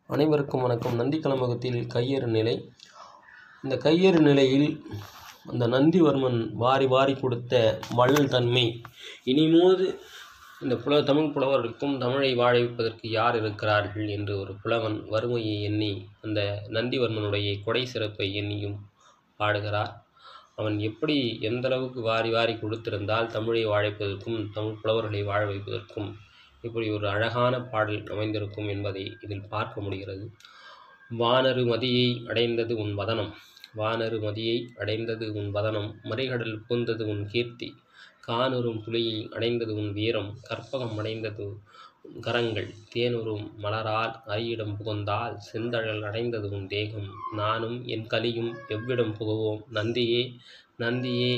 அனைவருக்கும் வணக்கம் நந்தி கலம்பகத்தில் கையேறு நிலை இந்த கையேறு நிலையில் அந்த நந்திவர்மன் வாரி வாரி கொடுத்த வள்ளல் தன்மை இனிமோது இந்த புல தமிழ் புலவர்களுக்கும் தமிழை வாழ வைப்பதற்கு யார் இருக்கிறார்கள் என்று ஒரு புலவன் வறுமையை எண்ணி அந்த நந்திவர்மனுடைய கொடை சிறப்பை எண்ணியும் பாடுகிறார் அவன் எப்படி எந்த அளவுக்கு வாரி வாரி கொடுத்திருந்தால் தமிழை வாழைப்பதற்கும் தமிழ் புலவர்களை வாழ வைப்பதற்கும் இப்படி ஒரு அழகான பாடல் அமைந்திருக்கும் என்பதை இதில் பார்க்க முடிகிறது வானரு மதியை அடைந்தது உன் வதனம் வானரு மதியை அடைந்தது உன் வதனம் மறைகடல் புகுந்தது உன் கீர்த்தி கானுறும் புலியை அடைந்தது உன் வீரம் கற்பகம் அடைந்தது உன் கரங்கள் தேனுறும் மலரால் அரியிடம் புகுந்தால் செந்தழல் அடைந்தது உன் தேகம் நானும் என் கலியும் எவ்விடம் புகுவோம் நந்தியே நந்தியே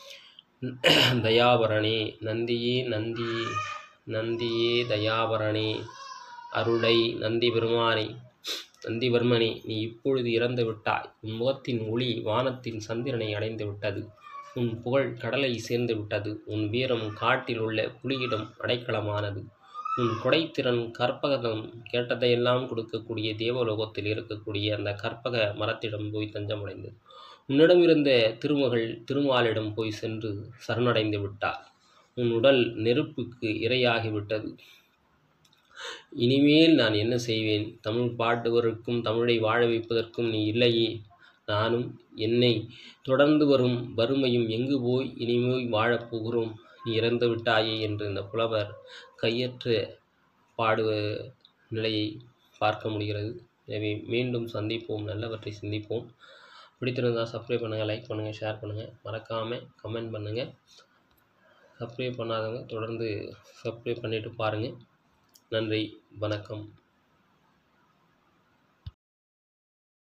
தயாபரணே நந்தியே நந்தியே நந்தியே தயாபரணே அருளை நந்தி பெருமானே நந்திவர்மனே நீ இப்பொழுது இறந்து விட்டாய் உன் முகத்தின் ஒளி வானத்தின் சந்திரனை அடைந்து விட்டது உன் புகழ் கடலை சேர்ந்து விட்டது உன் வீரம் காட்டில் உள்ள புலியிடம் அடைக்கலமானது உன் கொடைத்திறன் கற்பகம் கேட்டதையெல்லாம் கொடுக்கக்கூடிய தேவலோகத்தில் இருக்கக்கூடிய அந்த கற்பக மரத்திடம் போய் தஞ்சமடைந்தது உன்னிடம் இருந்த திருமகள் திருமாலிடம் போய் சென்று சரணடைந்து விட்டார் உன் உடல் நெருப்புக்கு இரையாகிவிட்டது இனிமேல் நான் என்ன செய்வேன் தமிழ் பாடுவதற்கும் தமிழை வாழ வைப்பதற்கும் நீ இல்லையே நானும் என்னை தொடர்ந்து வரும் வறுமையும் எங்கு போய் இனிமேல் வாழப் போகிறோம் நீ இறந்து விட்டாயே என்று இந்த புலவர் கையற்ற பாடுவ நிலையை பார்க்க முடிகிறது எனவே மீண்டும் சந்திப்போம் நல்லவற்றை சிந்திப்போம் பிடித்திருந்தால் சப்ஸ்கிரைப் பண்ணுங்கள் லைக் பண்ணுங்கள் ஷேர் பண்ணுங்கள் மறக்காமல் கமெண்ட் பண்ணுங்கள் சப்ஸ்கிரைப் பண்ணாதவங்க தொடர்ந்து சப்ஸ்கிரைப் பண்ணிவிட்டு பாருங்கள் நன்றி வணக்கம்